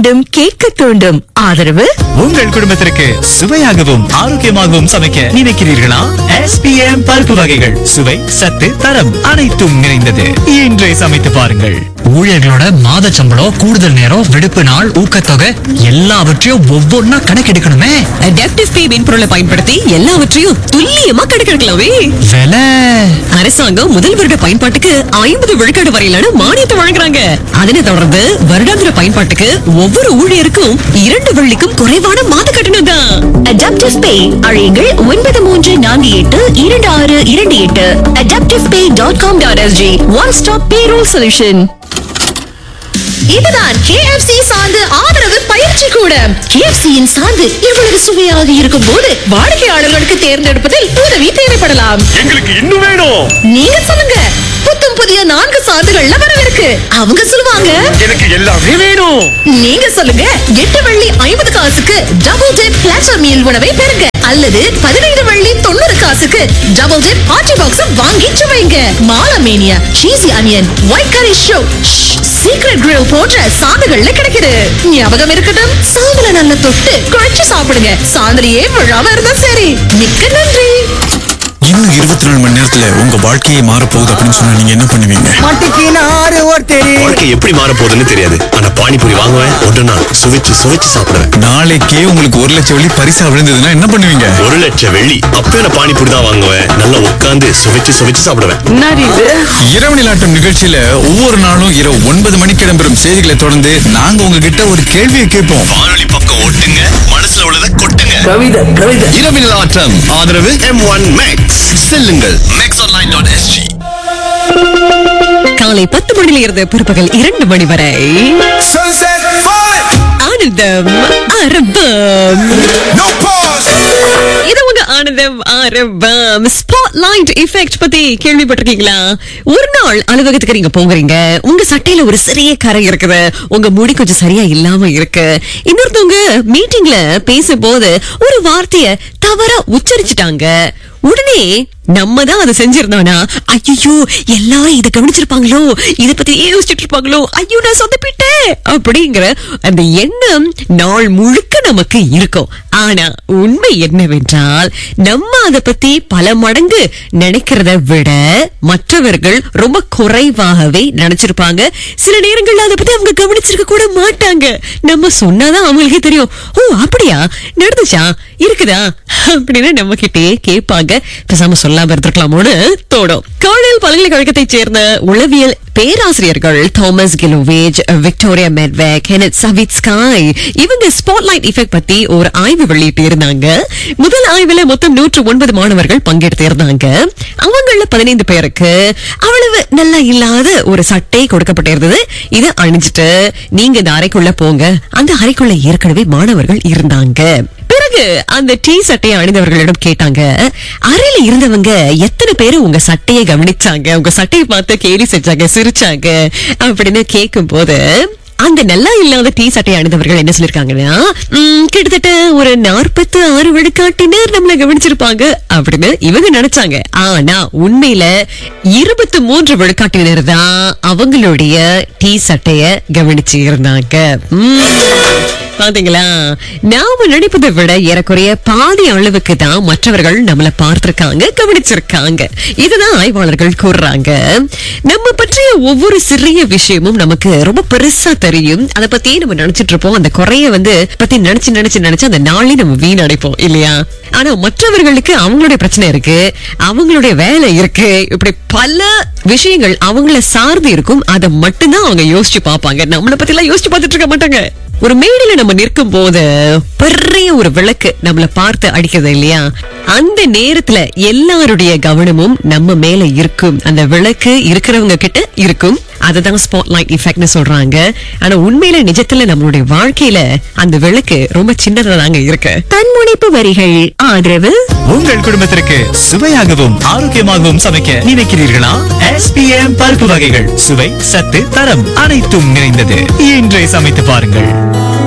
தூண்டும் கேட்க தூண்டும் ஆதரவு உங்கள் குடும்பத்திற்கு சுவையாகவும் ஆரோக்கியமாகவும் சமைக்க நினைக்கிறீர்களா SPM பருப்பு வகைகள் சுவை சத்து தரம் அனைத்தும் நிறைந்தது இன்றே சமைத்து பாருங்கள் ஊழியர்களோட மாத சம்பளம் கூடுதல் நேரம் விடுப்பு நாள் ஊக்கத்தொகை எல்லாவற்றையும் ஒவ்வொன்னா கணக்கெடுக்கணுமே அடாப்டிவ் பே மென்பொருளை பயன்படுத்தி எல்லாவற்றையும் துல்லியமா கணக்கெடுக்கலாமே விலை அரசாங்கம் முதல் வருட பயன்பாட்டுக்கு ஐம்பது விழுக்காடு வரையிலான மானியத்தை வழங்குறாங்க அதனை தொடர்ந்து வருடாந்திர பயன்பாட்டுக்கு ஒவ்வொரு ஊழியருக்கும் இரண்டு வெள்ளிக்கும் குறைவான மாத கட்டணம் தான் அடாப்டிவ் பே அழையுங்கள் ஒன்பது மூன்று நான்கு எட்டு இரண்டு ஆறு இரண்டு எட்டு adaptive pay dot com dot SG one stop payroll solution இதுதான் KFC சார்ந்து ஆதரவு பயிற்சி கூடம் KFC-யின் சார்ந்து இவ்வளவு சுவையாக இருக்கும் போது வாடிக்கையாளர்களுக்கு தேர்ந்தெடுப்பதில் உதவி தேவைப்படலாம் எங்களுக்கு இன்னும் வேணும் நீங்க சொல்லுங்க புத்தம் புதிய நான்கு சார்ந்துகள்ல வரவிருக்கு அவங்க சொல்லுவாங்க எனக்கு எல்லாமே வேணும் நீங்க சொல்லுங்க எட்டு வெள்ளி ஐம்பது காசுக்கு டபுள் டிப் பிளாட்டர் மீல் உணவை பெறுங்க அல்லது பதினைந்து வெள்ளி தொண்ணூறு காசுக்கு டபுள் டிப் பார்ட்டி பாக்ஸ் வாங்கி சுவைங்க மாலமேனியா சீசி அனியன் ஒயிட் கரி ஷோ சீக்ரெட் கிரில் போன்ற சாந்துகள்ல கிடைக்குது ஞாபகம் இருக்கட்டும் சாந்துல நல்ல தொட்டு குழைச்சு சாப்பிடுங்க சாந்துலயே விழாம இருந்தா சரி மிக்க நன்றி இன்னும் இருபத்தி நாலு மணி நேரத்துல உங்க வாழ்க்கையே மாறப் போகுது அப்படின்னு சொன்னா நீங்க என்ன பண்ணுவீங்க மாட்டிக்கினாரு ஒருத்தர் வாழ்க்கை எப்படி மாற போகுதுன்னு தெரியாது ஆனா பானிபூரி வாங்குவேன் உடனே சுவைச்சு சுவைச்சு சாப்பிடுவேன் நாளைக்கே உங்களுக்கு ஒரு லட்சம் வெள்ளி பரிசா விழுந்ததுன்னா என்ன பண்ணுவீங்க ஒரு லட்சம் வெள்ளி அப்ப நான் பானிபூரி தான் வாங்குவேன் நல்லா உட்காந்து சுவைச்சு சுவைச்சு சாப்பிடுவேன் இரவு நிலாட்டம் நிகழ்ச்சியில ஒவ்வொரு நாளும் இரவு ஒன்பது மணிக்கு இடம்பெறும் செய்திகளை தொடர்ந்து நாங்க உங்ககிட்ட ஒரு கேள்வியை கேட்போம் வானொலி பக்கம் ஓட்டுங்க மனசுல உள்ளதை கொட்டுங்க கவிதை கவிதை இரவு நிலாட்டம் ஆதரவு எம் ஒன் மேக்ஸ் செல்லுங்கள் மேக்ஸ் ஆன்லைன் டாட் எஸ்ஜி காலை பத்து மணியில இருந்து பிற்பகல் இரண்டு மணி வரை ஆனந்தம் அரபம் இது உங்க ஆனந்தம் ஆரம்பம் ஸ்பாட் லைட் எஃபெக்ட் பத்தி கேள்விப்பட்டிருக்கீங்களா ஒரு நாள் அலுவலகத்துக்கு நீங்க போகிறீங்க உங்க சட்டையில ஒரு சிறிய கரை இருக்குது உங்க முடி கொஞ்சம் சரியா இல்லாம இருக்கு இன்னொருத்தவங்க மீட்டிங்ல பேசும்போது ஒரு வார்த்தைய தவறா உச்சரிச்சுட்டாங்க உடனே நம்ம தான் அதை செஞ்சிருந்தோம்னா ஐயோ எல்லாரும் இதை கவனிச்சிருப்பாங்களோ இத பத்தி யோசிச்சுட்டு இருப்பாங்களோ ஐயோ நான் சொதப்பிட்டேன் அப்படிங்கிற அந்த எண்ணம் நாள் முழுக்க நமக்கு இருக்கும் ஆனா உண்மை என்னவென்றால் நம்ம அதை பத்தி பல மடங்கு நினைக்கிறத விட மற்றவர்கள் ரொம்ப குறைவாகவே நினைச்சிருப்பாங்க சில நேரங்கள்ல அதை பத்தி அவங்க கவனிச்சிருக்க கூட மாட்டாங்க நம்ம சொன்னாதான் அவங்களுக்கே தெரியும் ஓ அப்படியா நடந்துச்சா இருக்குதா அப்படின்னு நம்ம கிட்டே கேட்பாங்க பேசாம சொல்லாம இருந்திருக்கலாமோன்னு தோணும் கார்னெல் பல்கலைக்கழகத்தைச் சேர்ந்த உளவியல் பேராசிரியர்கள் தாமஸ் கிலோவேஜ் விக்டோரியா மெட்வேக் ஹெனட் சவிட்ஸ்காய் இவங்க ஸ்பாட்லைட் எஃபெக்ட் பத்தி ஒரு ஆய்வு வெளியிட்டு இருந்தாங்க முதல் ஆய்வுல மொத்தம் நூற்று ஒன்பது மாணவர்கள் பங்கெடுத்து இருந்தாங்க அவங்கள பதினைந்து பேருக்கு அவ்வளவு நல்லா இல்லாத ஒரு சட்டை கொடுக்கப்பட்டிருந்தது இதை அணிஞ்சிட்டு நீங்க இந்த அறைக்குள்ள போங்க அந்த அறைக்குள்ள ஏற்கனவே மாணவர்கள் இருந்தாங்க பிறகு அந்த டீ சட்டையை அணிந்தவர்களிடம் கேட்டாங்க அறையில இருந்தவங்க எத்தனை பேரு உங்க சட்டையை கவனிச்சாங்க உங்க சட்டையை பார்த்து கேலி செஞ்சாங்க சிரிச்சாங்க அப்படின்னு கேட்கும் போது அந்த நல்லா இல்லாத டீ சட்டை அணிந்தவர்கள் என்ன சொல்லிருக்காங்கன்னா "ம், கிட்டத்தட்ட ஒரு நாற்பத்து ஆறு விழுக்காட்டினர் நம்மள கவனிச்சிருப்பாங்க அப்படின்னு இவங்க நினைச்சாங்க ஆனா உண்மையில இருபத்தி மூன்று விழுக்காட்டினர் தான் அவங்களுடைய டீ சட்டைய கவனிச்சு இருந்தாங்க ம். பாத்தீங்களா நாம நினைப்பதை விட ஏறக்குறைய பாதி அளவுக்கு தான் மற்றவர்கள் நம்மள பார்த்திருக்காங்க கவனிச்சிருக்காங்க இதுதான் ஆய்வாளர்கள் கூறுறாங்க நம்ம பற்றிய ஒவ்வொரு சிறிய விஷயமும் நமக்கு ரொம்ப பெருசா தெரியும் அதை பத்தியே நம்ம நினைச்சிட்டு இருப்போம் அந்த குறைய வந்து பத்தி நினைச்சு நினைச்சு நினைச்சு அந்த நாளே நம்ம வீணடைப்போம் இல்லையா ஆனா மற்றவர்களுக்கு அவங்களுடைய பிரச்சனை இருக்கு அவங்களுடைய வேலை இருக்கு இப்படி பல விஷயங்கள் அவங்கள சார்ந்து இருக்கும் அதை மட்டும்தான் அவங்க யோசிச்சு பார்ப்பாங்க நம்மளை பத்தி எல்லாம் யோசிச்சு பார்த்துட்டு இருக்க மாட்டாங்க ஒரு மேடையில நம்ம நிற்கும் போது பெரிய ஒரு விளக்கு நம்மள பார்த்து அடிக்கிறது இல்லையா அந்த நேரத்துல எல்லாருடைய கவனமும் நம்ம மேல இருக்கும் அந்த விளக்கு இருக்கிறவங்க கிட்ட இருக்கும் அதுதான் ஸ்பாட் லைட் எஃபெக்ட்னு சொல்றாங்க ஆனா உண்மையில நிஜத்துல நம்மளுடைய வாழ்க்கையில அந்த விளக்கு ரொம்ப சின்னதா தாங்க இருக்கு தன்முனைப்பு வரிகள் ஆதரவு உங்கள் குடும்பத்திற்கு சுவையாகவும் ஆரோக்கியமாகவும் சமைக்க நினைக்கிறீர்களா SPM பருப்பு வகைகள் சுவை சத்து தரம் அனைத்தும் நிறைந்தது இன்றே சமைத்து பாருங்கள்